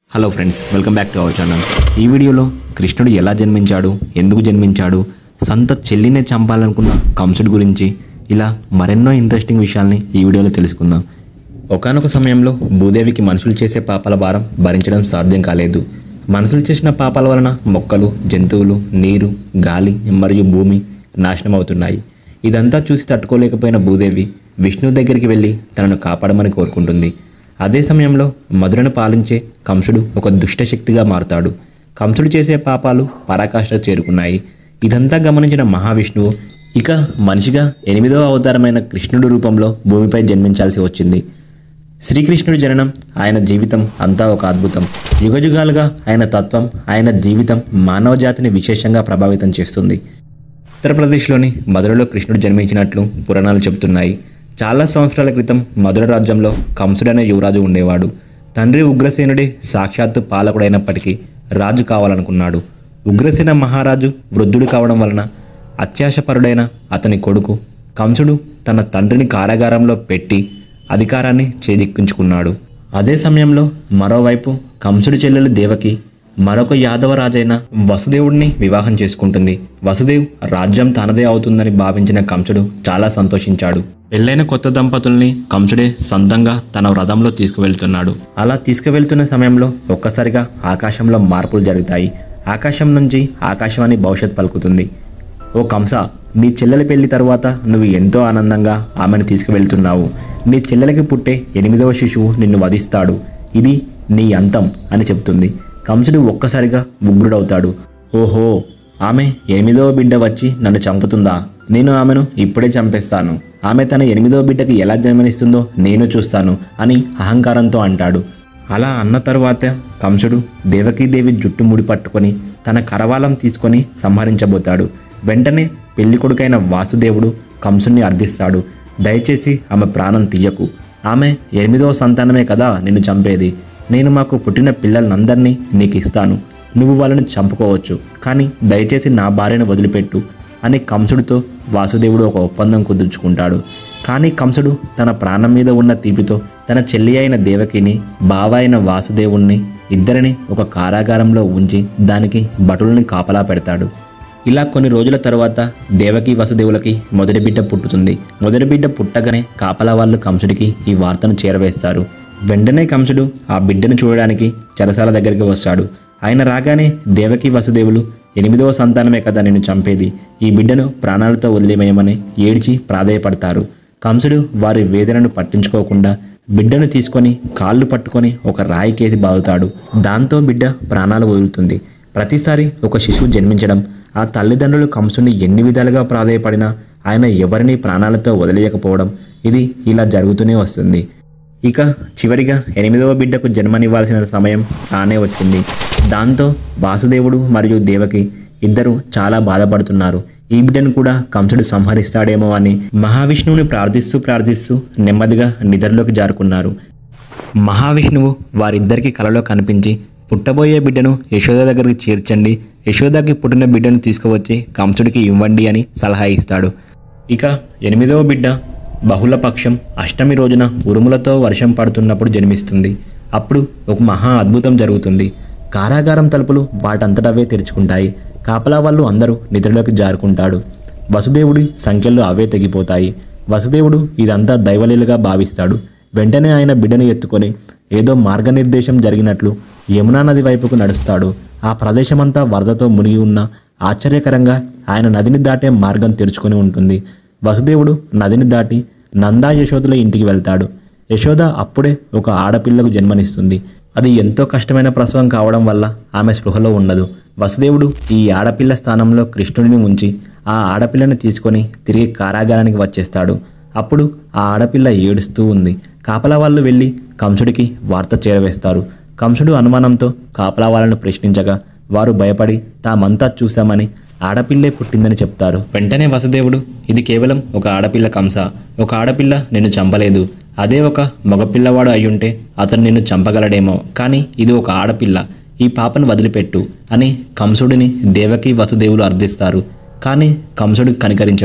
hello friends welcome back to our channel ఈ వీడియోలో కృష్ణుడు ఎలా జన్మించాడు ఎందుకు జన్మించాడు సంత చెల్లినే చంపాలనుకున్న కంసుడు గురించి ఇలా మరెన్నో ఇంట్రెస్టింగ్ విషయాల్ని ఈ వీడియోలో తెలుసుకుందాం ఒకానొక సమయంలో భూదేవికి మనుషులు చేసే పాపాల భారం భరించడం సాధ్యం కాలేదు మనుషులు చేసిన పాపాల వలన మొక్కలు జంతువులు నీరు గాలి మరియు భూమి నాశనం అవుతున్నాయి ఇదంతా చూసి తట్టుకోలేకపోయిన భూదేవి విష్ణువు దగ్గరికి వెళ్ళి తనను కాపాడమని కోరుకుంటుంది అదే సమయంలో మధురను పాలించే కంసుడు ఒక దుష్ట శక్తిగా మారుతాడు కంసుడు చేసే పాపాలు పరాకాష్ట చేరుకున్నాయి ఇదంతా గమనించిన మహావిష్ణువు ఇక మనిషిగా ఎనిమిదవ అవతారమైన కృష్ణుడు రూపంలో భూమిపై జన్మించాల్సి వచ్చింది శ్రీకృష్ణుడి జననం ఆయన జీవితం అంతా ఒక అద్భుతం యుగయుగాలుగా ఆయన తత్వం ఆయన జీవితం మానవ జాతిని విశేషంగా ప్రభావితం చేస్తుంది ఉత్తరప్రదేశ్లోని మధురలో కృష్ణుడు జన్మించినట్లు పురాణాలు చెబుతున్నాయి చాలా సంవత్సరాల క్రితం మధుర రాజ్యంలో కంసుడనే యువరాజు ఉండేవాడు తండ్రి ఉగ్రసేనుడే సాక్షాత్తు పాలకుడైనప్పటికీ రాజు కావాలనుకున్నాడు ఉగ్రసేన మహారాజు వృద్ధుడు కావడం వలన అత్యాశపరుడైన అతని కొడుకు కంసుడు తన తండ్రిని కారాగారంలో పెట్టి అధికారాన్ని చేజిక్కించుకున్నాడు అదే సమయంలో మరోవైపు కంసుడి చెల్లెలు దేవకి మరొక యాదవ రాజైన వసుదేవుడిని వివాహం చేసుకుంటుంది వసుదేవ్ రాజ్యం తనదే అవుతుందని భావించిన కంసుడు చాలా సంతోషించాడు పెళ్ళైన కొత్త దంపతుల్ని కంసుడే సొంతంగా తన రథంలో తీసుకువెళ్తున్నాడు అలా తీసుకువెళ్తున్న సమయంలో ఒక్కసారిగా ఆకాశంలో మార్పులు జరుగుతాయి ఆకాశం నుంచి ఆకాశవాణి భవిష్యత్ పలుకుతుంది ఓ కంస నీ చెల్లెలి పెళ్లి తరువాత నువ్వు ఎంతో ఆనందంగా ఆమెను తీసుకువెళ్తున్నావు నీ చెల్లెలకి పుట్టే ఎనిమిదవ శిశువు నిన్ను వధిస్తాడు ఇది నీ అంతం అని చెబుతుంది కంసుడు ఒక్కసారిగా ఉగ్రుడవుతాడు ఓహో ఆమె ఎనిమిదవ బిడ్డ వచ్చి నన్ను చంపుతుందా నేను ఆమెను ఇప్పుడే చంపేస్తాను ఆమె తన ఎనిమిదవ బిడ్డకి ఎలా జన్మనిస్తుందో నేను చూస్తాను అని అహంకారంతో అంటాడు అలా అన్న తరువాత కంసుడు దేవకీదేవి జుట్టు ముడి పట్టుకొని తన కరవాలం తీసుకొని సంహరించబోతాడు వెంటనే పెళ్లి కొడుకైన వాసుదేవుడు కంసుని అర్థిస్తాడు దయచేసి ఆమె ప్రాణం తీయకు ఆమె ఎనిమిదవ సంతానమే కదా నిన్ను చంపేది నేను మాకు పుట్టిన పిల్లలందరినీ నీకు ఇస్తాను నువ్వు వాళ్ళని చంపుకోవచ్చు కానీ దయచేసి నా భార్యను వదిలిపెట్టు అని కంసుడితో వాసుదేవుడు ఒక ఒప్పందం కుదుర్చుకుంటాడు కానీ కంసుడు తన ప్రాణం మీద ఉన్న తీపితో తన చెల్లి అయిన దేవకిని బావ అయిన వాసుదేవుణ్ణి ఇద్దరిని ఒక కారాగారంలో ఉంచి దానికి భటుల్ని కాపలా పెడతాడు ఇలా కొన్ని రోజుల తర్వాత దేవకి వసుదేవులకి మొదటి బిడ్డ పుట్టుతుంది మొదటి బిడ్డ పుట్టగానే కాపలా వాళ్ళు కంసుడికి ఈ వార్తను చేరవేస్తారు వెంటనే కంసుడు ఆ బిడ్డను చూడడానికి చెరసాల దగ్గరికి వస్తాడు ఆయన రాగానే దేవకి వసుదేవులు ఎనిమిదవ సంతానమే కదా నిన్ను చంపేది ఈ బిడ్డను ప్రాణాలతో వదిలేమేయమని ఏడ్చి ప్రాధేయపడతారు కంసుడు వారి వేదనను పట్టించుకోకుండా బిడ్డను తీసుకొని కాళ్ళు పట్టుకొని ఒక రాయి కేసి బాదుతాడు దాంతో బిడ్డ ప్రాణాలు వదులుతుంది ప్రతిసారి ఒక శిశువు జన్మించడం ఆ తల్లిదండ్రులు కంసుని ఎన్ని విధాలుగా ప్రాధేయపడినా ఆయన ఎవరిని ప్రాణాలతో వదిలేయకపోవడం ఇది ఇలా జరుగుతూనే వస్తుంది ఇక చివరిగా ఎనిమిదవ బిడ్డకు జన్మనివ్వాల్సిన సమయం రానే వచ్చింది దాంతో వాసుదేవుడు మరియు దేవకి ఇద్దరు చాలా బాధపడుతున్నారు ఈ బిడ్డను కూడా కంసుడు సంహరిస్తాడేమో అని మహావిష్ణువుని ప్రార్థిస్తూ ప్రార్థిస్తూ నెమ్మదిగా నిద్రలోకి జారుకున్నారు మహావిష్ణువు వారిద్దరికి కలలో కనిపించి పుట్టబోయే బిడ్డను యశోద దగ్గరికి చేర్చండి యశోదకి పుట్టిన బిడ్డను తీసుకువచ్చి కంసుడికి ఇవ్వండి అని సలహా ఇస్తాడు ఇక ఎనిమిదవ బిడ్డ బహుళపక్షం అష్టమి రోజున ఉరుములతో వర్షం పడుతున్నప్పుడు జన్మిస్తుంది అప్పుడు ఒక మహా అద్భుతం జరుగుతుంది కారాగారం తలుపులు వాటంతటవే తెరుచుకుంటాయి కాపలా వాళ్ళు అందరూ నిద్రలోకి జారుకుంటాడు వసుదేవుడి సంఖ్యల్లో అవే తెగిపోతాయి వసుదేవుడు ఇదంతా దైవలీలుగా భావిస్తాడు వెంటనే ఆయన బిడ్డను ఎత్తుకొని ఏదో మార్గనిర్దేశం జరిగినట్లు యమునా నది వైపుకు నడుస్తాడు ఆ ప్రదేశమంతా వరదతో మునిగి ఉన్న ఆశ్చర్యకరంగా ఆయన నదిని దాటే మార్గం తెరుచుకొని ఉంటుంది వసుదేవుడు నదిని దాటి నందా యశోదల ఇంటికి వెళ్తాడు యశోద అప్పుడే ఒక ఆడపిల్లకు జన్మనిస్తుంది అది ఎంతో కష్టమైన ప్రసవం కావడం వల్ల ఆమె స్పృహలో ఉండదు వసుదేవుడు ఈ ఆడపిల్ల స్థానంలో కృష్ణుడిని ఉంచి ఆ ఆడపిల్లని తీసుకొని తిరిగి కారాగారానికి వచ్చేస్తాడు అప్పుడు ఆ ఆడపిల్ల ఏడుస్తూ ఉంది కాపలా వాళ్ళు వెళ్ళి కంసుడికి వార్త చేరవేస్తారు కంసుడు అనుమానంతో కాపలా వాళ్ళను ప్రశ్నించగా వారు భయపడి తామంతా చూశామని ఆడపిల్లే పుట్టిందని చెప్తారు వెంటనే వసుదేవుడు ఇది కేవలం ఒక ఆడపిల్ల కంస ఒక ఆడపిల్ల నిన్ను చంపలేదు అదే ఒక మగపిల్లవాడు అయ్యుంటే అతను నిన్ను చంపగలడేమో కానీ ఇది ఒక ఆడపిల్ల ఈ పాపను వదిలిపెట్టు అని కంసుడిని దేవకి వసుదేవులు అర్థిస్తారు కానీ కంసుడు కనికరించడు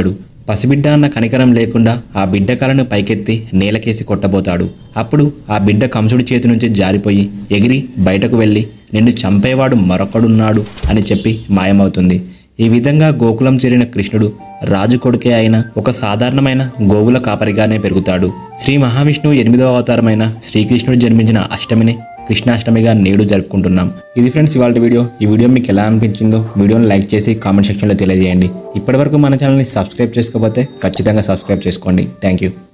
పసిబిడ్డ అన్న కనికరం లేకుండా ఆ బిడ్డ కలను పైకెత్తి నేలకేసి కొట్టబోతాడు అప్పుడు ఆ బిడ్డ కంసుడి చేతి నుంచి జారిపోయి ఎగిరి బయటకు వెళ్ళి నిన్ను చంపేవాడు మరొకడున్నాడు అని చెప్పి మాయమవుతుంది ఈ విధంగా గోకులం చేరిన కృష్ణుడు రాజు కొడుకే అయిన ఒక సాధారణమైన గోవుల కాపరిగానే పెరుగుతాడు శ్రీ మహావిష్ణువు ఎనిమిదవ అవతారమైన శ్రీకృష్ణుడు జన్మించిన అష్టమిని కృష్ణాష్టమిగా నేడు జరుపుకుంటున్నాం ఇది ఫ్రెండ్స్ ఇవాళ వీడియో ఈ వీడియో మీకు ఎలా అనిపించిందో వీడియోని లైక్ చేసి కామెంట్ సెక్షన్లో తెలియజేయండి ఇప్పటివరకు మన ఛానల్ని సబ్స్క్రైబ్ చేసుకోకపోతే ఖచ్చితంగా సబ్స్క్రైబ్ చేసుకోండి థ్యాంక్ యూ